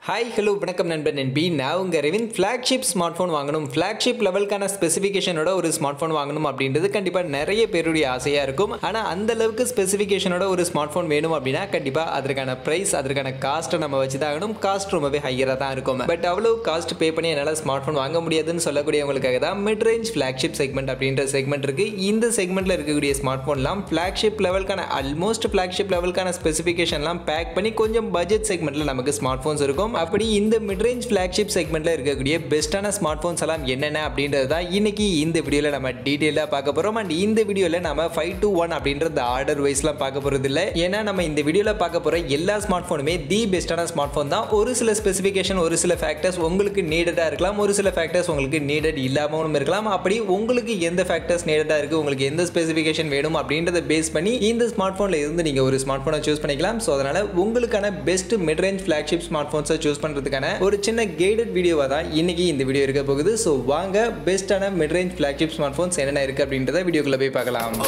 hi hello வணக்கம் நண்பன் நண்பி நான் உங்கள் ரெவின் ஃப்ளாக்ஷிப் ஸ்மார்ட் ஃபோன் வாங்கணும் ஃப்ளாக்ஷிப் லெவலுக்கான ஸ்பெசிஃபிகேஷனோட ஒரு ஸ்மார்ட் ஃபோன் வாங்கணும் அப்படின்றது கண்டிப்பாக நிறைய பேருடைய ஆசையாக இருக்கும் ஆனால் அந்த அளவுக்கு ஸ்பெசிஃபிகேஷனோட ஒரு ஸ்மார்ட் ஃபோன் வேணும் அப்படின்னா கண்டிப்பாக அதற்கான ப்ரைஸ் அதற்கான காஸ்ட்டை நம்ம வச்சு தான் ஆகணும் காஸ்ட் ரொம்பவே ஹையராக தான் இருக்கும் பட் அவ்வளோ காஸ்ட் பே பண்ணி என்னால் ஸ்மார்ட் ஃபோன் வாங்க முடியாதுன்னு சொல்லக்கூடியவங்களுக்காக தான் மிட் ரேஞ்ச் ஃப்ளாக்ஷிப் செக்மெண்ட் அப்படின்ற செக்மெண்ட் இருக்குது இந்த செக்மெண்ட்டில் இருக்கக்கூடிய ஸ்மார்ட் ஃபோன்லாம் ஃப்ளாக்ஷிப் லெவலுக்கான ஆல்மோஸ்ட் ஃப்ளாக்ஷிப் லெவலுக்கான ஸ்பெசிஃபிகேஷன்லாம் பேக் பண்ணி கொஞ்சம் பட்ஜெட் செக்மெண்ட்டில் நமக்கு ஸ்மார்ட் ஃபோன்ஸ் இருக்கும் அப்படி இந்த மிட்ரேஞ்ச் ஃப்ளாக்ஷிப் செக்மெண்ட்டில் இருக்கக்கூடிய பெஸ்ட்டான ஸ்மார்ட் ஃபோன்ஸ் எல்லாம் என்னென்ன அப்படின்றது தான் இன்னைக்கு இந்த வீடியோவில் நம்ம டீட்டெயிலாக பார்க்க போகிறோம் அண்ட் இந்த வீடியோவில் நம்ம ஃபைவ் டு ஒன் அப்படின்ற ஆர்டர் வைஸ்லாம் பார்க்க போகிறது இல்லை ஏன்னா நம்ம இந்த வீடியோவில் பார்க்க போகிற எல்லா ஸ்மார்ட் ஃபோனுமே தி பெஸ்ட்டான ஸ்மார்ட் ஃபோன் தான் ஒரு சில ஸ்பெசிஃபிகேஷன் ஒரு சில ஃபேக்டர்ஸ் உங்களுக்கு நீடடாக இருக்கலாம் ஒரு சில ஃபேக்டர்ஸ் உங்களுக்கு நீடட் இல்லாமலும் இருக்கலாம் அப்படி உங்களுக்கு எந்த ஃபேக்டர்ஸ் நீடடாக இருக்குது உங்களுக்கு எந்த ஸ்பெசிஃபிகேஷன் வேணும் அப்படின்றத பேஸ் பண்ணி இந்த ஸ்மார்ட் ஃபோனில் இருந்து நீங்கள் ஒரு ஸ்மார்ட் ஃபோனை சூஸ் பண்ணிக்கலாம் ஸோ அதனால் உங்களுக்கான best mid range flagship smart ஃபோன்ஸை சூஸ் பண்ணுறதுக்கான ஒரு சின்ன கைடட் வீடியோவாக தான் இன்னைக்கு இந்த வீடியோ இருக்க போகுது ஸோ வாங்க பெஸ்ட்டான mid range flagship smartphones என்னென்ன இருக்குது அப்படின்றத வீடியோக்குள்ளே போய் பார்க்கலாம்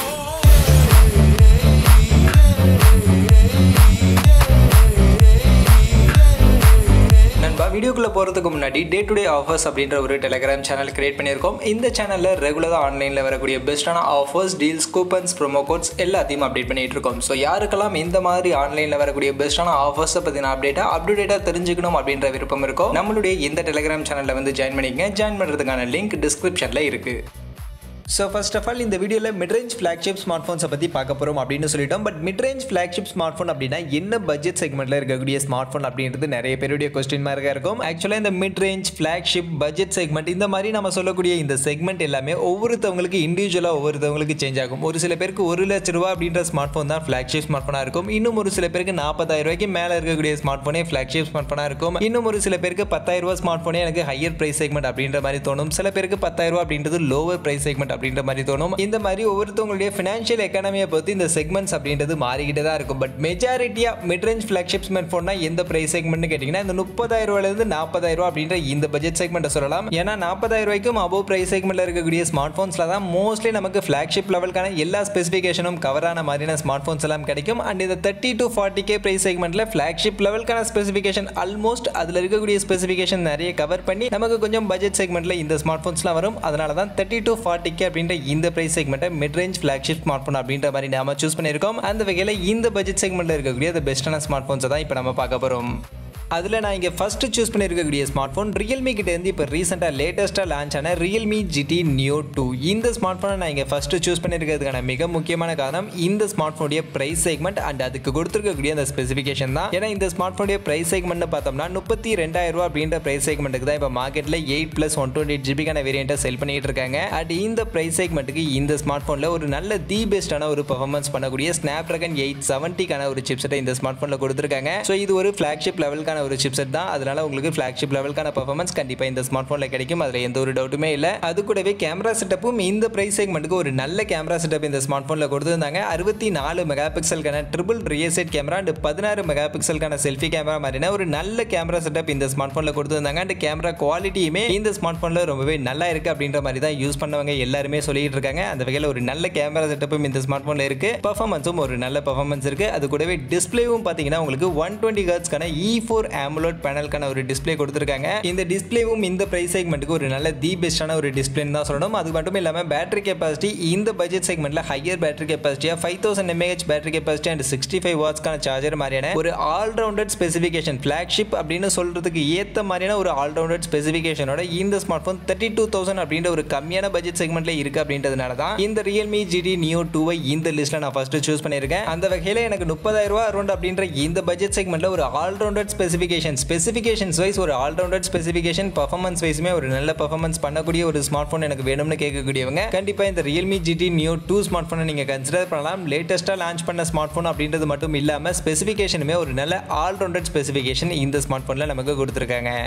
நண்பா வீடியோக்குள்ளே போகிறதுக்கு முன்னாடி டே டு டே ஆஃபர்ஸ் அப்படின்ற ஒரு டெலிகிராம் சேனல் கிரியேட் பண்ணியிருக்கோம் இந்த சேனலில் ரெகுலராக ஆன்லைனில் வரக்கூடிய பெஸ்ட்டான offers deals coupons promo codes எல்லாத்தையும் அப்டேட் பண்ணிட்டு இருக்கோம் ஸோ யாருக்கெல்லாம் இந்த மாதிரி ஆன்லைனில் வரக்கூடிய பெஸ்ட்டான ஆஃபர்ஸை பற்றின அப்டேட்டாக அப்டேட்டாக தெரிஞ்சுக்கணும் அப்படின்ற விருப்பம் இருக்கோ நம்மளுடைய இந்த டெலிகிராம் சேனலில் வந்து ஜாயின் பண்ணிக்கங்க ஜாயின் பண்ணுறதுக்கான லிங்க் டிஸ்கிரிப்ஷனில் இருக்குது ஸோ ஃபர்ஸ்ட் ஆஃப் ஆல் இந்த வீடியோவில் மிட்ரேஞ்ச் ஃப்ளாக்ஷிப் ஸ்மார்ட் ஃபோன்ஸை பற்றி பார்க்க போகிறோம் அப்படின்னு சொல்லிட்டோம் but midrange flagship smartphone அப்படின்னா என்ன பட்ஜெட் செக்மெண்ட்டில் இருக்கக்கூடிய ஸ்மார்ட் ஃபோன் அப்படின்றது நிறைய பேருடைய கொஸ்டின் மார்க்காக இருக்கும் ஆக்சுவலாக இந்த mid range flagship budget segment இந்த மாதிரி நம்ம சொல்லக்கூடிய இந்த செக்மெண்ட் எல்லாமே ஒவ்வொருத்தவங்களுக்கு இண்டிவிஜுவலாக ஒவ்வொருத்தவங்களுக்கு சேஞ்ச் ஆகும் ஒரு சில பேருக்கு ஒரு லட்ச ரூபா அப்படின்ற ஸ்மார்ட் ஃபோன் தான் ஃப்ளாக்ஷிப் ஸ்மார்ட் ஃபோனாக இருக்கும் இன்னும் ஒரு சில பேருக்கு நாற்பதாயிரம் ரூபாய்க்கு மேலே இருக்கக்கூடிய ஸ்மார்ட் ஃபோனே ஃப்ளாக்ஷிப் ஸ்மார்ட் ஃபோனாக இருக்கும் இன்னும் ஒரு சில பேருக்கு பத்தாயிரம் ரூபா ஸ்மார்ட் ஃபோனே எனக்கு ஹையர் ப்ரைஸ் செக்மெண்ட் அப்படின்ற மாதிரி தோணும் சில பேருக்கு பத்தாயிரம் ரூபா அப்படின்றது லோவர் ப்ரைஸ் செக்மெண்ட் அப்படின்ற மாதிரி தோணும் இந்த மாதிரி ஒவ்வொருத்தவங்களுடைய ஃபினான்ஷியல் எக்கானமியை பொறுத்து இந்த செக்மெண்ட்ஸ் அப்படின்றது மாறிக்கிட்டே தான் இருக்கும் பட் மெஜாரிட்டியாக மிட் ரேஞ்ச் ஃப்ளாக்ஷிப் ஸ்மார்ட் ஃபோன்னா எந்த ப்ரைஸ் செக்மெண்ட்னு கேட்டிங்கன்னா இந்த முப்பதாயிரம் ரூபாயிலிருந்து நாற்பதாயிரம் ரூபா அப்படின்ற இந்த பட்ஜெட் செக்மெண்ட்டை சொல்லலாம் ஏன்னா நாற்பதாயிரம் ரூபாய்க்கும் அபோவ் ப்ரைஸ் செக்மெண்ட்டில் இருக்கக்கூடிய ஸ்மார்ட் ஃபோன்ஸில் தான் மோஸ்ட்லி நமக்கு ஃப்ளாக்ஷிப் லெவலுக்கான எல்லா ஸ்பெசிஃபிகேஷனும் கவர் ஆன மாதிரியான ஸ்மார்ட் ஃபோன்ஸ் எல்லாம் கிடைக்கும் அண்ட் இந்த thirty to forty K price செக்மெண்ட்டில் ஃப்ளாக்ஷிப் லெவலுக்கான ஸ்பெசிஃபிகேஷன் ஆல்மோஸ்ட் அதில் இருக்கக்கூடிய ஸ்பெசிஃபிகேஷன் நிறைய கவர் பண்ணி நமக்கு கொஞ்சம் பட்ஜெட் செக்மெண்ட்டில் இந்த ஸ்மார்ட் ஃபோன்ஸ்லாம் வரும் அதனால தான் தேர்ட்டி டு ஃபார்ட்டி கே அப்படின்ற இந்த ப்ரைஸ் செக்மெண்ட்டை mid range flagship smartphone அப்படின்ற மாதிரி நாம சூஸ் பண்ணியிருக்கோம் அந்த வகையில் இந்த பட்ஜெட் செக்மெண்ட்டில் இருக்கக்கூடிய அந்த பெஸ்ட்டான ஸ்மார்ட் ஃபோன்ஸை தான் இப்போ நம்ம பார்க்க போகிறோம் அதில் நான் இங்கே ஃபஸ்ட்டு சூஸ் பண்ணியிருக்கக்கூடிய ஸ்மார்ட் ஃபோன் ரியல்மி கிட்டேருந்து இப்போ ரீசெண்டாக லேட்டஸ்ட்டாக லான்ச் ஆன ரியல்மி ஜிடி நியோ டூ இந்த ஸ்மார்ட் ஃபோனை நான் இங்கே ஃபஸ்ட்டு சூஸ் பண்ணியிருக்கிறதுக்கான மிக முக்கியமான காரணம் இந்த ஸ்மார்ட் ஃபோனுடைய ப்ரைஸ் செக்மெண்ட் அண்ட் அதுக்கு கொடுத்துருக்கக்கூடிய அந்த ஸ்பெசிஃபிகேஷன் தான் ஏன்னா இந்த ஸ்மார்ட் ஃபோனுடைய ப்ரைஸ் செக்மெண்ட்னு பார்த்தோம்னா முப்பத்தி ரெண்டாயிரம் ரூபா அப்படின்ற ப்ரைஸ் செக்மெண்ட்டுக்கு தான் இப்போ மார்க்கெட்டில் eight plus one twenty eight ஜிபிக்கான வேரியண்ட்டை செல் பண்ணிட்டு இருக்காங்க அண்ட் இந்த ப்ரைஸ் செக்மெண்ட்டுக்கு இந்த ஸ்மார்ட் ஃபோனில் ஒரு நல்ல தி பெஸ்ட்டான ஒரு பர்ஃபார்மன்ஸ் பண்ணக்கூடிய ஸ்னாப் ட்ராகன் எயிட் செவன்ட்டிக்கான ஒரு சிப்செட்டை இந்த ஸ்மார்ட் ஃபோனில் கொடுத்துருக்காங்க ஸோ இது ஒரு ஃப்ளாக்ஷிப் லெவலுக்கான ஒரு சிப்செட் தான் அதனால உங்களுக்கு ஃப்ளாக்ஷிப் லெவலுக்கான பர்ஃபார்மன்ஸ் கண்டிப்பாக இந்த ஸ்மார்ட் ஃபோனில் கிடைக்கும் அதில் எந்த ஒரு டவுட்டுமே இல்லை அது கூடவே கேமரா செட்டப்பும் இந்த ப்ரைஸ் செக்மெண்ட்டுக்கு ஒரு நல்ல கேமரா செட்டப் இந்த ஸ்மார்ட் ஃபோனில் கொடுத்துருந்தாங்க அறுபத்தி நாலு மெகா பிக்சலுக்கான ட்ரிபிள் ரியசெட் கேமரா அண்ட் பதினாறு மெகா பிக்சலுக்கான செல்ஃபி கேமரா மாதிரினா ஒரு நல்ல கேமரா செட்டப் இந்த ஸ்மார்ட் ஃபோனில் கொடுத்துருந்தாங்க அண்ட் கேமரா குவாலிட்டியுமே இந்த ஸ்மார்ட் ஃபோனில் ரொம்பவே நல்லா இருக்குது அப்படின்ற மாதிரி தான் யூஸ் பண்ணவங்க எல்லாருமே சொல்லிட்டு இருக்காங்க அந்த வகையில் ஒரு நல்ல கேமரா செட்டப்பும் இந்த ஸ்மார்ட் ஃபோனில் இருக்குது பர்ஃபார்மன்ஸும் ஒரு நல்ல பர்ஃபார்மன்ஸ் இருக்குது அது கூடவே டிஸ்பிளேவும் பார்த்தீங்கன்னா உங்களுக்கு ஒன் டுவெண்ட்டி ஹர்ட்ஸ்க்கான இ ஃபோர் ஆமுலோட் பேனல் பேனலுக்கான ஒரு டிஸ்பிளே கொடுத்துருக்காங்க இந்த டிஸ்பிளேவும் இந்த பிரைஸ் செக்மெண்ட்டுக்கு ஒரு நல்ல தி பெஸ்டான ஒரு டிஸ்பிளேன்னு தான் சொல்லணும் அது மட்டும் இல்லாமல் பேட்டரி கெப்பாசிட்டி இந்த பட்ஜெட் செக்மெண்ட்டில் ஹையர் பேட்டரி கெப்பாசிட்டியாக five thousand mAh battery capacity and sixty five வாட்ஸ்க்கான சார்ஜர் மாதிரியான ஒரு ஆல்ரவுண்டட் ஸ்பெசிஃபிகேஷன் ஃப்ளாக்ஷிப் அப்படின்னு சொல்றதுக்கு ஏற்ற மாதிரியான ஒரு ஆல்ரவுண்டட் ஸ்பெசிஃபிகேஷனோட இந்த smartphone thirty two thousand அப்படின்ற ஒரு கம்மியான பட்ஜெட் செக்மெண்ட்ல இருக்கு அப்படின்றதுனால தான் இந்த ரியல்மி ஜிடி நியோ டூவை இந்த லிஸ்ட்ல நான் ஃபர்ஸ்ட் சூஸ் பண்ணியிருக்கேன் அந்த வகையில் எனக்கு முப்பதாயிரம் ரூபா அரௌண்ட் அப்படின்ற இந்த பட்ஜெட் செக்மெண்ட்ல ஒரு ஆல்ரவுண்டட் ஸ்பெசிஃபிகேஷன் ஸ்பெசிஃபிகேஷன்ஸ் வைஸ் ஒரு ஆல்ரவுண்டட் ஸ்பெசிஃபிகேஷன் பர்ஃபார்மன்ஸ் வைஸுமே ஒரு நல்ல பர்ஃபார்மன்ஸ் பண்ணக்கூடிய ஒரு ஸ்மார்ட் ஃபோன் எனக்கு வேணும்னு கேட்கக்கூடியவங்க கண்டிப்பாக இந்த Realme GT Neo two smart ஃபோனை நீங்கள் கன்சிடர் பண்ணலாம் லேட்டஸ்ட்டாக லான்ச் பண்ண ஸ்மார்ட் ஃபோன் அப்படின்றது மட்டும் இல்லாமல் ஸ்பெசிஃபிகேஷனுமே ஒரு நல்ல ஆல்ரவுண்டட் ஸ்பெசிஃபிகேஷன் இந்த ஸ்மார்ட் ஃபோனில் நமக்கு கொடுத்துருக்காங்க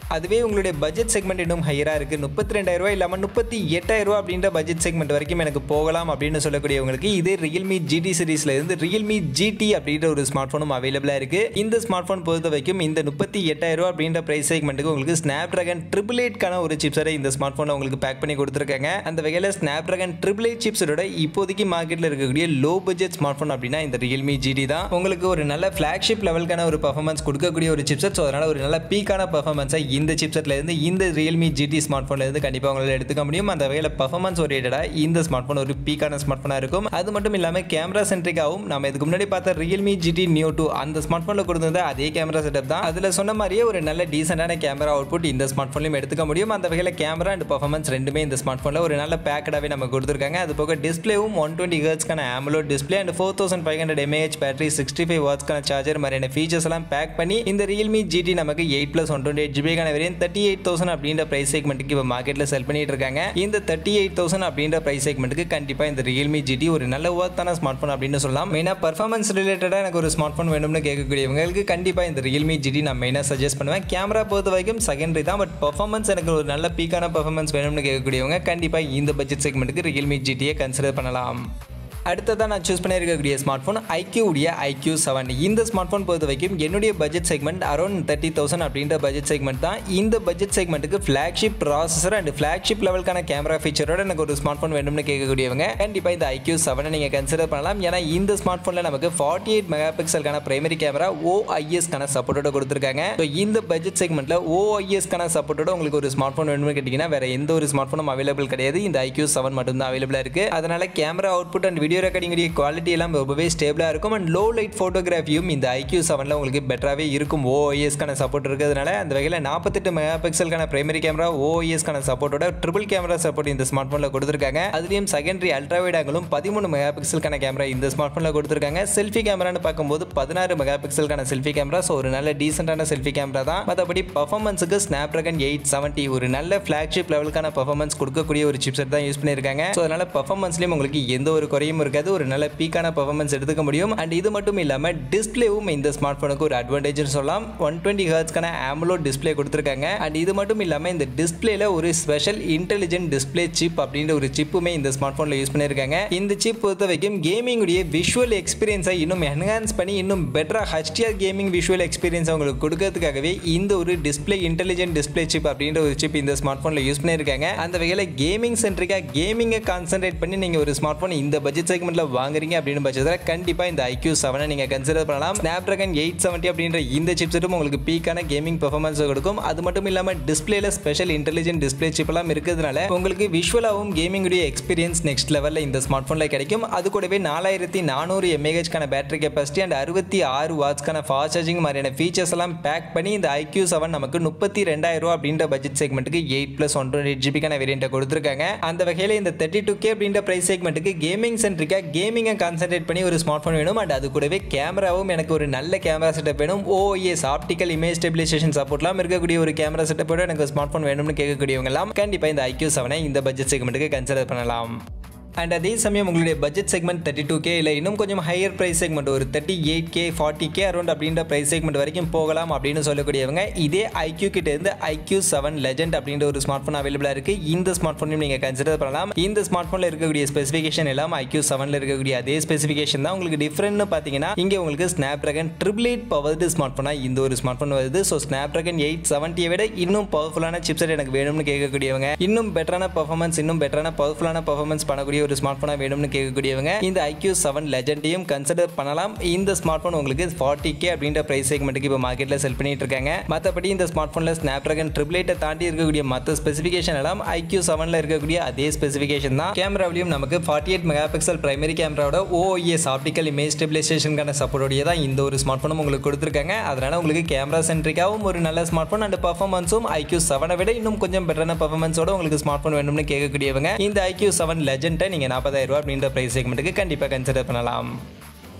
அதுவே உங்களுடைய பட்ஜெட் செக்மெண்ட் இன்னும் ஹையராக இருக்குது முப்பத்தி ரெண்டாயிரரூவா இல்லாமல் முப்பத்தி எட்டாயிரரூவா அப்படின்ற பட்ஜெட் செக்மெண்ட் வரைக்கும் எனக்கு போகலாம் அப்படின்னு சொல்லக்கூடியவங்களுக்கு இதே ரியல்மி ஜிடி சீரீஸில் இருந்து ரியல்மி ஜிடி அப்படின்ற ஒரு ஸ்மார்ட் ஃபோனும் அவைலபிளாக இருக்குது இந்த ஸ்மார்ட் ஃபோன் பொறுத்த வரைக்கும் இந்த முப்பத்தி எட்டாயிரரூவா அப்படின்ற ப்ரைஸ் செக்மெண்ட்டுக்கு உங்களுக்கு ஸ்னாப் ட்ராகன் ட்ரிபிள் எயிட்கான ஒரு சிப்ஸரை இந்த ஸ்மார்ட் ஃபோனை உங்களுக்கு பேக் பண்ணி கொடுத்துருக்காங்க அந்த வகையில் ஸ்னாப் ட்ராகன் ட்ரிபிள் எயிட் சிப்ஸோட இப்போதைக்கு மார்க்கெட்டில் இருக்கக்கூடிய லோ பட்ஜெட் ஸ்மார்ட் ஃபோன் அப்படின்னா இந்த ரியல்மி ஜிடி தான் உங்களுக்கு ஒரு நல்ல ஃப்ளாக்ஷிப் லெவலுக்கான ஒரு பர்ஃபார்மன்ஸ் கொடுக்கக்கூடிய ஒரு சிப்செட் ஸோ அதனால் ஒரு நல்ல பீக்கான பர்ஃபார்மன்ஸை இந்த சிப்செட்ல இருந்து இந்த ரியல்மி ஜிடி ஸ்மார்ட் ஃபோன்ல இருந்து கண்டிப்பாக உங்களால் எடுத்துக்க முடியும் அந்த வகையில் பர்ஃபார்மன்ஸ் ஓரியேட்டடாக இந்த ஸ்மார்ட் ஃபோன் ஒரு பீக்கான ஸ்மார்ட் ஃபோனாக இருக்கும் அது மட்டும் இல்லாமல் கேமரா சென்ட்ரிக்காகவும் நம்ம இதுக்கு முன்னாடி பார்த்த ரியல்மி ஜிடி நியூ டூ அந்த ஸ்மார்ட் ஃபோனில் கொடுத்திருந்த அதே கேமரா செட்டப் தான் அதில் சொன்ன மாதிரியே ஒரு நல்ல டீசெண்டான கேமரா அவுட்புட் இந்த ஸ்மார்ட் ஃபோன்லையும் எடுத்துக்க முடியும் அந்த வகையில் கேமரா அண்ட் பர்ஃபார்மன்ஸ் ரெண்டுமே இந்த ஸ்மார்ட் ஃபோனில் ஒரு நல்ல பேக்கடாகவே நம்ம கொடுத்துருக்காங்க அது போக டிஸ்பிளேவும் ஒன் டுவெண்ட்டி ஹர்ட்ஸ்க்கான AMOLED display and four thousand five hundred mAh battery sixty five வாட்ஸ்க்கான சார்ஜர் மாதிரியான ஃபீச்சர்ஸ் எல்லாம் பேக் பண்ணி இந்த ரியல்மி ஜிடி நமக்கு eight plus one twenty eight ஜிபிக்கான வேரியன் தேர்ட்டி எயிட் தௌசண்ட் அப்படின்ற பிரைஸ் செக்மெண்ட்டுக்கு இப்போ மார்க்கெட்டில் செல் பண்ணிட்டு இருக்காங்க இந்த தேர்ட்டி எயிட் தௌசண்ட் அப்படின்ற பிரைஸ் செக்மெண்ட்டுக்கு கண்டிப்பாக இந்த ரியல்மி ஜிடி ஒரு நல்ல ஒர்த்தான ஸ்மார்ட் ஃபோன் அப்படின்னு சொல்லலாம் மெயினாக பர்ஃபார்மன்ஸ் ரிலேட்டடாக எனக்கு ஒரு ஸ்மார்ட் ஃபோன் வேணும்னு கேட்கக்கூடியவங்களுக்கு கண்டிப்பாக இந்த ரியல்மி ஜிடி நான் மெயினாக சஜஸ்ட் பண்ணுவேன் கேமரா பொறுத்த வரைக்கும் செகண்டரி தான் பட் பர்ஃபார்மன்ஸ் எனக்கு ஒரு நல்ல பீக்கான பர்ஃபார்மன்ஸ் வேணும்னு கேட்கக்கூடியவங்க கண்டிப்பாக இந்த பட்ஜெட் செக்மெண்ட்டுக்கு ரியல்மி ஜிடியை கன்சிடர் பண்ணலாம் அடுத்ததான் நான் சூஸ் பண்ணியிருக்கக்கூடிய ஸ்மார்ட் ஃபோன் ஐக்யூ உடைய ஐக்யூ செவன் இந்த ஸ்மார்ட் ஃபோன் பொறுத்த வரைக்கும் என்னுடைய budget segment around thirty thousand அப்படின்ற பட்ஜெட் செக்மெண்ட் தான் இந்த பட்ஜெட் செக்மெண்ட்டுக்கு ஃப்ளாக்ஷிப் ப்ராசஸர் அண்ட் ஃப்ளாக்ஷிப் லெவலுக்கான கேமரா ஃபீச்சரோட எனக்கு ஒரு ஸ்மார்ட் ஃபோன் வேணும்னு கேட்கக்கூடியவங்க கண்டிப்பாக இந்த ஐக்யூ செவனை நீங்கள் கன்சிடர் பண்ணலாம் ஏன்னா இந்த ஸ்மார்ட் ஃபோனில் நமக்கு ஃபார்ட்டி எயிட் மெகா பிக்சலுக்கான பிரைமரி கேமரா ஓஐஎஸ்க்கான சப்போர்ட்டோட கொடுத்துருக்காங்க ஸோ இந்த பட்ஜெட் செக்மெண்ட்டில் ஓஐஎஸ்க்கான சப்போர்ட்டோட உங்களுக்கு ஒரு ஸ்மார்ட் ஃபோன் வேணும்னு கேட்டிங்கன்னா வேற எந்த ஒரு ஸ்மார்ட் ஃபோனும் அவைலபிள் கிடையாது இந்த ஐக்யூ செவன் மட்டும் தான் அவைலபிளாக இருக்குது அதனால camera output and video recording quality எல்லாம் ரொம்பவே ஸ்டேபிளாக இருக்கும் அண்ட் லோ லைட் ஃபோட்டோகிராஃபியும் இந்த ஐக்யூ செவனில் உங்களுக்கு பெட்டராகவே இருக்கும் ஓஎஸ்க்கான சப்போர்ட் இருக்கிறதுனால அந்த வகையில் நாற்பத்தெட்டு மெகா பிக்சலுக்கான பிரைமரி கேமரா ஓஎஸ்க்கான சப்போர்ட்டோட ட்ரிபிள் கேமரா சப்போர்ட் இந்த ஸ்மார்ட் ஃபோனில் கொடுத்துருக்காங்க அதுலேயும் செகண்டரி அல்ட்ரா வைட் ஆங்கிலும் பதிமூணு மெகா பிக்சலுக்கான கேமரா இந்த ஸ்மார்ட் ஃபோனில் கொடுத்துருக்காங்க செல்ஃபி கேமரான்னு பார்க்கும்போது பதினாறு மெகா பிக்சலுக்கான செல்ஃபி கேமரா ஸோ ஒரு நல்ல டீசென்டான செல்ஃபி கேமரா தான் மற்றபடி பர்ஃபார்மன்ஸுக்கு ஸ்னாப் ட்ராகன் எயிட் செவன்ட்டி ஒரு நல்ல ஃப்ளாக்ஷிப் லெவலுக்கான பர்ஃபார்மன்ஸ் கொடுக்கக்கூடிய ஒரு சிப்செட் தான் யூஸ் பண்ணியிருக்காங்க ஸோ அதனால பர்ஃபார்மன்ஸ்லேயும் உங்களுக்கு எந்த ஒரு குறையும் இருக்காது ஒரு நல்ல பீக்கான பர்ஃபார்மன்ஸ் எடுத்துக்க முடியும் அண்ட் இது மட்டும் இல்லாமல் டிஸ்பிளேவும் இந்த ஸ்மார்ட் ஃபோனுக்கு ஒரு அட்வான்டேஜ்னு சொல்லலாம் ஒன் டுவெண்ட்டி ஹர்ட்ஸ்க்கான ஆம்லோ டிஸ்பிளே கொடுத்துருக்காங்க அண்ட் இது மட்டும் இல்லாமல் இந்த டிஸ்பிளேல ஒரு ஸ்பெஷல் இன்டெலிஜென்ட் டிஸ்பிளே சிப் அப்படின்ற ஒரு சிப்புமே இந்த ஸ்மார்ட் ஃபோனில் யூஸ் பண்ணியிருக்காங்க இந்த சிப் பொறுத்த வரைக்கும் கேமிங்குடைய விஷுவல் எக்ஸ்பீரியன்ஸை இன்னும் என்ஹான்ஸ் பண்ணி இன்னும் பெட்டராக ஹச்டிஆர் கேமிங் விஷுவல் எக்ஸ்பீரியன்ஸ் உங்களுக்கு கொடுக்கறதுக்காகவே இந்த ஒரு டிஸ்பிளே இன்டெலிஜென்ட் டிஸ்பிளே சிப் அப்படின்ற ஒரு சிப் இந்த ஸ்மார்ட் ஃபோனில் யூஸ் பண்ணியிருக்காங்க அந்த வகையில் கேமிங் சென்ட்ரிக்காக கேமிங்கை கான்சென்ட்ரேட் பண்ணி நீங்கள் ஒரு ஸ்மார்ட் ஃபோன் இந்த பட்ஜெட் செக்மெண்ட்டில் வாங்குறீங்க அப்படின்னு பட்சத்தில் கண்டிப்பாக இந்த ஐக்யூ செவனை நீங்கள் கன்சிடர் பண்ணலாம் ஸ்னாப் ட்ராகன் எயிட் செவன்ட்டி அப்படின்ற இந்த சிப்செட்டும் உங்களுக்கு பீக்கான கேமிங் பெர்ஃபார்மன்ஸ் கொடுக்கும் அது மட்டும் இல்லாமல் டிஸ்பிளேல ஸ்பெஷல் இன்டெலிஜென்ட் டிஸ்பிளே சிப்லாம் இருக்கிறதுனால உங்களுக்கு விஷுவலாகவும் கேமிங்குடைய எக்ஸ்பீரியன்ஸ் நெக்ஸ்ட் லெவலில் இந்த ஸ்மார்ட் ஃபோனில் கிடைக்கும் அது கூடவே நாலாயிரத்தி நானூறு எம்ஏஹெச்க்கான பேட்டரி கெப்பாசிட்டி அண்ட் அறுபத்தி ஆறு வாட்ஸ்க்கான ஃபாஸ்ட் சார்ஜிங் மாதிரியான ஃபீச்சர்ஸ் எல்லாம் பேக் பண்ணி இந்த ஐக்யூ செவன் நமக்கு முப்பத்தி ரெண்டாயிரம் ரூபா அப்படின்ற பட்ஜெட் செக்மெண்ட்டுக்கு eight plus one twenty eight ஜிபிக்கான வேரியண்ட்டை கொடுத்துருக்காங்க அந்த வகையில் இந்த தேர்ட்டி டூ கே அப்படின்ற ப்ரைஸ் செக்மெண்ட்டுக்கு கேமிங் சென்ட்ரிக்காக கேமிங்கை கான்சென்ட்ரேட் பண்ணி ஒரு ஸ்மார்ட் ஃபோன் வேணும் அண்ட் அது கூடவே கேமராவும் எனக்கு ஒரு நல்ல கேமரா செட்டப் வேணும் ஓஎஸ் ஆப்டிக்கல் இமேஜ் ஸ்டெபிலைசேஷன் சப்போர்ட்லாம் இருக்கக்கூடிய ஒரு கேமரா செட்டப்போட எனக்கு ஸ்மார்ட் ஃபோன் வேணும்னு கேட்கக்கூடியவங்க எல்லாம் கண்டிப்பாக இந்த ஐக்யூ செவனை இந்த பட்ஜெட் செக்மெண்ட்டுக்கு கன்சிடர் பண்ணலாம் அண்ட் அதே சமயம் உங்களுடைய budget segment thirty two K இல்லை இன்னும் கொஞ்சம் ஹையர் ப்ரைஸ் செக்மெண்ட் ஒரு thirty eight K forty K around அப்படின்ற ப்ரைஸ் செக்மெண்ட் வரைக்கும் போகலாம் அப்படின்னு சொல்லக்கூடியவங்க இதே ஐக்யூ கிட்ட இருந்து ஐக்யூ செவன் லெஜெண்ட் அப்படின்ற ஒரு ஸ்மார்ட் ஃபோன் அவைலபிளாக இருக்கு இந்த ஸ்மார்ட் ஃபோனையும் நீங்கள் கன்சிடர் பண்ணலாம் இந்த ஸ்மார்ட் ஃபோனில் இருக்கக்கூடிய ஸ்பெசிஃபிகேஷன் எல்லாம் ஐக்யூ செவனில் இருக்கக்கூடிய அதே ஸ்பெசிஃபிகேஷன் தான் உங்களுக்கு டிஃப்ரெண்ட்னு பார்த்தீங்கன்னா இங்கே உங்களுக்கு Snapdragon triple eight powered smart ஃபோனாக இந்த ஒரு ஸ்மார்ட் ஃபோன் வருது ஸோ ஸ்னாப் ட்ராகன் எயிட் செவன்ட்டியை விட இன்னும் பவர்ஃபுல்லான சிப்செட் எனக்கு வேணும்னு கேட்கக்கூடியவங்க இன்னும் பெட்டரான பர்ஃபார்மன்ஸ் இன்னும் பெட்டரான பவர்ஃபுல்லான பர்ஃபார்மன்ஸ் பண்ணக்கூடிய ஒரு ஸ்மார்ட் ஃபோனாக வேணும்னு கேட்கக்கூடியவங்க இந்த ஐக்யூ செவன் லெஜெண்டையும் கன்சிடர் பண்ணலாம் இந்த ஸ்மார்ட் ஃபோன் உங்களுக்கு ஃபார்ட்டி கே அப்படின்ற ப்ரைஸ் செக்மெண்ட்டுக்கு இப்போ மார்க்கெட்டில் செல் பண்ணிட்டு இருக்காங்க மற்றபடி இந்த ஸ்மார்ட் ஃபோனில் ஸ்னாப் ட்ராகன் ட்ரிபிள் எயிட்டை தாண்டி இருக்கக்கூடிய மற்ற ஸ்பெசிஃபிகேஷன் எல்லாம் ஐக்யூ செவனில் இருக்கக்கூடிய அதே ஸ்பெசிஃபிகேஷன் தான் கேமராவிலையும் நமக்கு forty eight megapixel primary கேமராவோட ஓஎஸ் ஆப்டிக்கல் இமேஜ் ஸ்டெபிலைசேஷனுக்கான சப்போர்ட்டோடைய தான் இந்த ஒரு ஸ்மார்ட் ஃபோனும் உங்களுக்கு கொடுத்துருக்காங்க அதனால உங்களுக்கு கேமரா சென்ட்ரிக்காகவும் ஒரு நல்ல ஸ்மார்ட் ஃபோன் அண்ட் பர்ஃபார்மன்ஸும் ஐக்யூ செவனை விட இன்னும் கொஞ்சம் பெட்டரான பர்ஃபார்மன்ஸோட உங்களுக்கு ஸ்மார்ட் ஃபோன் வேணும்னு கேட்கக்கூடியவங்க இந்த ஐக்யூ செவன் லெஜெண்டை நீங்கள் நாற்பதாயிரம் ரூபா அப்படின்ற ப்ரைஸ் செக்மெண்ட்டுக்கு கண்டிப்பாக கன்சிடர் பண்ணலாம்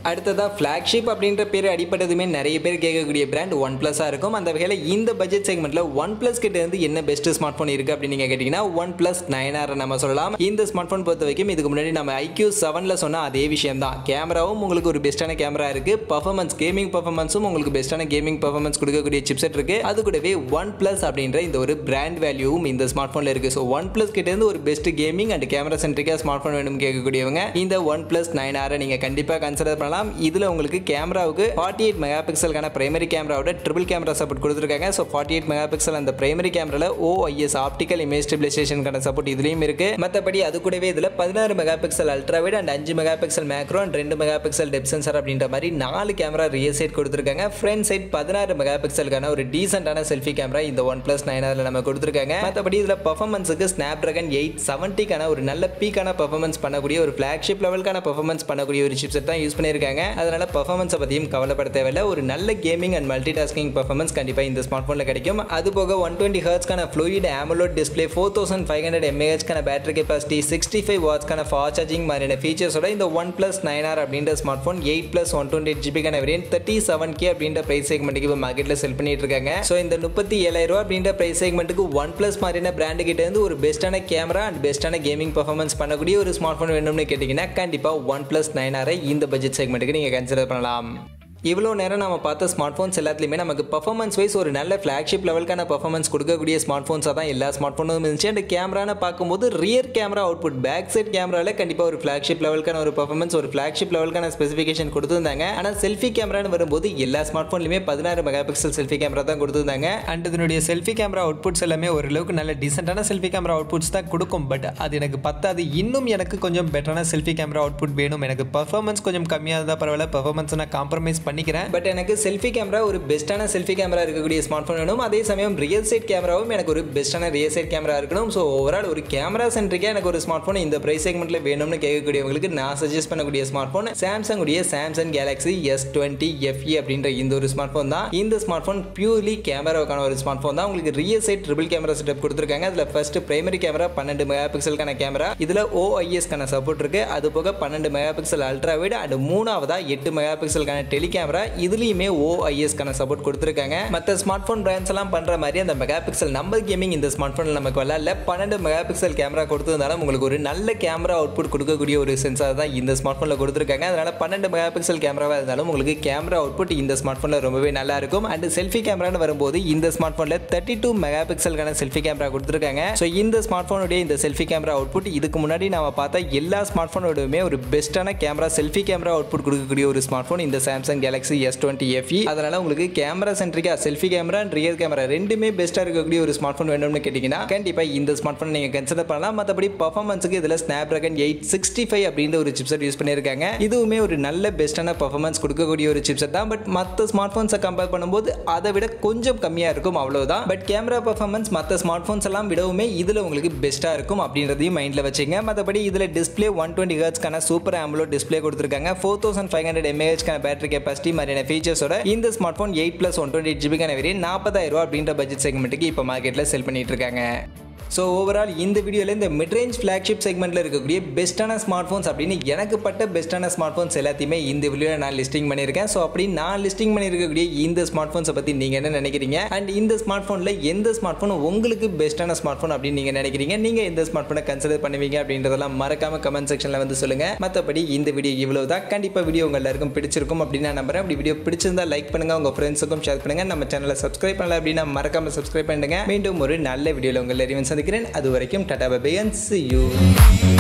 அடுத்ததாக ஃப்ளாக்ஷிப் அப்படின்ற பேர் அடிப்பட்டதுமே நிறைய பேர் கேட்கக்கூடிய பிராண்ட் ஒன் ப்ளஸ்ஸாக இருக்கும் அந்த வகையில் இந்த பட்ஜெட் செக்மெண்ட்டில் ஒன் ப்ளஸ் கிட்ட இருந்து என்ன பெஸ்ட் ஸ்மார்ட் ஃபோன் இருக்குது அப்படின்னு நீங்கள் கேட்டிங்கன்னா ஒன் ப்ளஸ் நைன் ஆர் நம்ம சொல்லலாம் இந்த ஸ்மார்ட் ஃபோன் பொறுத்த வரைக்கும் இதுக்கு முன்னாடி நம்ம ஐக்யூ செவனில் சொன்ன அதே விஷயம் தான் கேமராவும் உங்களுக்கு ஒரு பெஸ்ட்டான கேமரா இருக்குது பர்ஃபார்மன்ஸ் கேமிங் பர்ஃபார்மன்ஸும் உங்களுக்கு பெஸ்ட்டான கேமிங் பர்ஃபார்மன்ஸ் கொடுக்கக்கூடிய சிப்செட் இருக்குது அது கூடவே ஒன் ப்ளஸ் அப்படின்ற இந்த ஒரு பிராண்ட் வேல்யூவும் இந்த ஸ்மார்ட் ஃபோனில் இருக்குது ஸோ ஒன் ப்ளஸ் கிட்ட இருந்து ஒரு பெஸ்ட் கேமிங் அண்ட் கேமரா சென்ட்ரிக்காக ஸ்மார்ட் ஃபோன் வேணும் கேட்கக்கூடியவங்க இந்த ஒன் ப்ளஸ் நைன் ஆரை நீங்கள் கண்டிப்பாக கன்சிடர் பண்ணலாம் இதில் உங்களுக்கு கேமராவுக்கு ஃபார்ட்டி எயிட் மெகா பிக்சலுக்கான பிரைமரி கேமராவோட ட்ரிபிள் கேமரா சப்போர்ட் கொடுத்துருக்காங்க so forty eight megapixel அந்த பிரைமரி கேமராவில் ஓஐஎஸ் ஆப்டிக்கல் இமேஜ் ஸ்டெபிலைசேஷனுக்கான சப்போர்ட் இதுலேயும் இருக்கு மற்றபடி அது கூடவே இதில் பதினாறு megapixel ultra wide and அஞ்சு மெகா பிக்சல் மேக்ரோ அண்ட் ரெண்டு மெகா பிக்சல் டெப் சென்சர் அப்படின்ற மாதிரி நாலு கேமரா ரியர் சைட் கொடுத்துருக்காங்க ஃப்ரண்ட் சைட் பதினாறு மெகா பிக்சலுக்கான ஒரு டீசென்டான செல்ஃபி கேமரா இந்த ஒன் பிளஸ் நைன் அதில் நம்ம கொடுத்துருக்காங்க மற்றபடி இதில் பர்ஃபார்மன்ஸுக்கு ஸ்னாப் ட்ராகன் எயிட் செவன்ட்டிக்கான ஒரு நல்ல பீக்கான பர்ஃபார்மன்ஸ் பண்ணக்கூடிய ஒரு ஃபிளாக்ஷிப் லெவலுக்கான பர்ஃபார்மன்ஸ் பண்ணக்கூடிய ஒரு சிப்செட் தான் யூஸ் பண்ணியிருக்காங்க அதனால பர்ஃபார்மன்ஸை பற்றியும் கவலைப்பட தேவையில்ல ஒரு நல்ல gaming and multitasking performance கண்டிப்பாக இந்த ஸ்மார்ட் ஃபோனில் கிடைக்கும் அது போக ஒன் டுவெண்ட்டி ஹர்ட்ஸ்க்கான fluid AMOLED display four thousand five hundred எம்ஏஹெச்க்கான பேட்டரி கெப்பாசிட்டி சிக்ஸ்டி ஃபைவ் வாட்ஸ்க்கான ஃபாஸ்ட் சார்ஜிங் மாதிரியான ஃபீச்சர்ஸோட இந்த ஒன் பிளஸ் நைன் ஆர் அப்படின்ற smartphone eight plus one twenty eight ஜிபிக்கான வேரியன்ட் தேர்ட்டி செவன் கே அப்படின்ற பிரைஸ் செக்மெண்ட்டுக்கு இப்போ மார்க்கெட்டில் செல் பண்ணிட்டு இருக்காங்க ஸோ இந்த முப்பத்தி ஏழாயிரம் ரூபா அப்படின்ற பிரைஸ் செக்மெண்ட்டுக்கு ஒன் பிளஸ் மாதிரியான பிராண்டு கிட்ட இருந்து ஒரு பெஸ்ட்டான கேமரா அண்ட் பெஸ்ட்டான கேமிங் பர்ஃபார்மன்ஸ் பண்ணக்கூடிய ஒரு ஸ்மார்ட் ஃபோன் வேணும்னு கேட்டிங்கன்னா கண்டிப்பாக ஒன் பிளஸ் நைன் ஆரை இந்த பட்ஜெட் செக்மெண்ட்டுக்கு நீங்கள் கன்சிடர் பண்ணலாம் இவ்வளோ நேரம் நம்ம பார்த்த ஸ்மார்ட் ஃபோன்ஸ் எல்லாத்துலேயுமே நமக்கு பர்ஃபார்மன்ஸ் வைஸ் ஒரு நல்ல ஃப்ளாக்ஷிப் லெவலுக்கான பர்ஃபார்மன்ஸ் கொடுக்கக்கூடிய ஸ்மார்ட் ஃபோன்ஸாக தான் எல்லா ஸ்மார்ட் ஃபோனும் இருந்துச்சு அண்ட் கேமரான்னு பார்க்கும்போது rear camera output back side கேமராவில் கண்டிப்பாக ஒரு ஃப்ளாக்ஷிப் லெவலுக்கான ஒரு பர்ஃபார்மன்ஸ் ஒரு ஃப்ளாக்ஷிப் லெவலுக்கான ஸ்பெசிஃபிகேஷன் கொடுத்துருந்தாங்க ஆனால் செல்ஃபி கேமரான்னு வரும்போது எல்லா ஸ்மார்ட் ஃபோன்லையுமே பதினாறு மெகா பிக்சல் செல்ஃபி கேமரா தான் கொடுத்துருந்தாங்க அண்ட் இதனுடைய செல்ஃபி கேமரா அவுட்புட்ஸ் எல்லாமே ஓரளவுக்கு நல்ல டீசென்டான செல்ஃபி கேமரா அவுட்புட்ஸ் தான் கொடுக்கும் பட் அது எனக்கு பத்தாது இன்னும் எனக்கு கொஞ்சம் பெட்டரான செல்ஃபி கேமரா அவுட்புட் வேணும் எனக்கு பர்ஃபார்மன்ஸ் கொஞ்சம் கம்மியாக இருந்தால் பரவாயில்ல பர்ஃபார்மன்ஸ் நான் காம்ப்ரமைஸ் பண்ணிக்கிறேன் பட் எனக்கு செல்ஃபி கேமரா ஒரு பெஸ்ட்டான செல்ஃபி கேமரா இருக்கக்கூடிய ஸ்மார்ட் ஃபோன் வேணும் அதே சமயம் ரியல் சைட் கேமராவும் எனக்கு ஒரு பெஸ்ட்டான ரியல் சைட் கேமரா இருக்கணும் ஸோ ஓவரால் ஒரு கேமரா சென்ட்ரிக்காக எனக்கு ஒரு ஸ்மார்ட் ஃபோன் இந்த ப்ரைஸ் செக்மெண்ட்டில் வேணும்னு கேட்கக்கூடியவங்களுக்கு நான் சஜஸ்ட் பண்ணக்கூடிய ஸ்மார்ட் ஃபோன் சாம்சங் உடைய Samsung Galaxy S twenty FE அப்படின்ற இந்த ஒரு ஸ்மார்ட் ஃபோன் தான் இந்த ஸ்மார்ட் ஃபோன் பியூர்லி கேமராவுக்கான ஒரு ஸ்மார்ட் ஃபோன் தான் உங்களுக்கு rear side triple camera setup கொடுத்துருக்காங்க அதில் ஃபர்ஸ்ட் பிரைமரி கேமரா பன்னெண்டு மெகா பிக்சலுக்கான கேமரா இதில் ஓஐஎஸ்க்கான சப்போர்ட் இருக்கு அது போக பன்னெண்டு megapixel ultra wide and மூணாவதா எட்டு மெகா பிக்சலுக்கான டெலி கேமரா இதுலேயுமே ஓஐஎஸ்க்கான சப்போர்ட் கொடுத்துருக்காங்க மற்ற ஸ்மார்ட் ஃபோன் பிராண்ட்ஸ் எல்லாம் பண்ணுற மாதிரி அந்த மெகா பிக்சல் நம்பர் கேமிங் இந்த ஸ்மார்ட் ஃபோனில் நமக்கு வரல பன்னெண்டு மெகா பிக்சல் கேமரா கொடுத்ததுனால உங்களுக்கு ஒரு நல்ல கேமரா அவுட்புட் கொடுக்கக்கூடிய ஒரு சென்சார் தான் இந்த ஸ்மார்ட் ஃபோனில் கொடுத்துருக்காங்க அதனால பன்னெண்டு மெகா பிக்சல் கேமராவாக இருந்தாலும் உங்களுக்கு கேமரா அவுட்புட் இந்த ஸ்மார்ட் ஃபோனில் ரொம்பவே நல்லா இருக்கும் அண்ட் செல்ஃபி கேமரான்னு வரும்போது இந்த ஸ்மார்ட் ஃபோனில் தேர்ட்டி டூ மெகா பிக்சலுக்கான செல்ஃபி கேமரா கொடுத்துருக்காங்க ஸோ இந்த ஸ்மார்ட் ஃபோனுடைய இந்த செல்ஃபி கேமரா அவுட்புட் இதுக்கு முன்னாடி நாம பார்த்த எல்லா ஸ்மார்ட் ஃபோனோடமே ஒரு பெஸ்ட்டான கேமரா செல்ஃபி கேமரா அவுட்புட் கொடுக்கக்கூடிய ஒரு ஸ்மார்ட் ஃபோன் இந்த Samsung Galaxy S twenty FE அதனால உங்களுக்கு கேமரா சென்ட்ரிக்கா selfie camera and rear camera ரெண்டுமே பெஸ்ட்டாக இருக்கக்கூடிய ஒரு ஸ்மார்ட் ஃபோன் வேணும்னு கேட்டிங்கன்னா கண்டிப்பாக இந்த ஸ்மார்ட் ஃபோன் நீங்கள் கன்சிடர் பண்ணலாம் மற்றபடி பர்ஃபார்மன்ஸுக்கு இதில் Snapdragon eight sixty five அப்படின்ற ஒரு சிப்செட் யூஸ் பண்ணியிருக்காங்க இதுவுமே ஒரு நல்ல பெஸ்ட்டான பர்ஃபார்மன்ஸ் கொடுக்கக்கூடிய ஒரு சிப்செட் தான் பட் மற்ற ஸ்மார்ட் ஃபோன்ஸை கம்பேர் பண்ணும்போது அதை விட கொஞ்சம் கம்மியாக இருக்கும் அவ்வளவுதான் பட் கேமரா பர்ஃபார்மன்ஸ் மற்ற ஸ்மார்ட் ஃபோன்ஸ் எல்லாம் விடவுமே இதில் உங்களுக்கு பெஸ்ட்டாக இருக்கும் அப்படின்றதையும் மைண்டில் வச்சுங்க மற்றபடி இதில் டிஸ்பிளே ஒன் டுவெண்ட்டி ஹர்ட்ஸ்க்கான சூப்பர் ஆம்லோ டிஸ்பிளே கொடுத்துருக்காங்க ஃபோர் தௌசண்ட் ஃபைவ் ஹண்ட்ரட் எம்ஏஹெச்க்கான பேட்டரி கெப்பாசிட்டி மாதிரியான ஃபீச்சர்ஸோட இந்த smartphone eight plus one twenty eight ஜிபிக்கான வேரியன் நாற்பதாயிரம் ரூபா அப்படின்ற பட்ஜெட் செக்மெண்ட்டுக்கு இப்போ மார்க்கெட்டில் செல் பண்ணிட்டு இருக்காங்க ஸோ ஓவரால் இந்த வீடியோவில் இந்த மிட்ரேஞ்ச் ஃப்ளாக்ஷிப் செக்மெண்ட்டில் இருக்கக்கூடிய பெஸ்ட்டான ஸ்மார்ட் ஃபோன்ஸ் அப்படின்னு எனக்கு பட்ட பெஸ்ட்டான ஸ்மார்ட் ஃபோன்ஸ் எல்லாத்தையுமே இந்த வீடியோவில் நான் லிஸ்டிங் பண்ணியிருக்கேன் ஸோ அப்படி நான் லிஸ்டிங் பண்ணியிருக்கக்கூடிய இந்த ஸ்மார்ட் ஃபோன்ஸை பற்றி நீங்கள் என்ன நினைக்கிறீங்க அண்ட் இந்த ஸ்மார்ட் ஃபோனில் எந்த ஸ்மார்ட் ஃபோன் உங்களுக்கு பெஸ்ட்டான ஸ்மார்ட் ஃபோன் அப்படின்னு நீங்கள் நினைக்கிறீங்க நீங்கள் எந்த ஸ்மார்ட் ஃபோனை கன்சிடர் பண்ணுவீங்க அப்படின்றதெல்லாம் மறக்காம கமெண்ட் செக்ஷனில் வந்து சொல்லுங்கள் மற்றபடி இந்த வீடியோ இவ்வளவு தான் கண்டிப்பாக வீடியோ உங்கள் எல்லாருக்கும் பிடிச்சிருக்கும் அப்படின்னு நான் நம்புறேன் அப்படி வீடியோ பிடிச்சிருந்தா லைக் பண்ணுங்கள் உங்கள் ஃப்ரெண்ட்ஸுக்கும் ஷேர் பண்ணுங்கள் நம்ம சேனலை சப்ஸ்கிரைப் பண்ணல அப்படின்னா மறக்காம சப்ஸ்கிரைப் பண்ணுங்க மீண்டும் ஒரு நல்ல வீடியோவில் உங்கள் எல்லாரையும் சந்திக்கிறேன் அது வரைக்கும் டாடா பை அண்ட் see you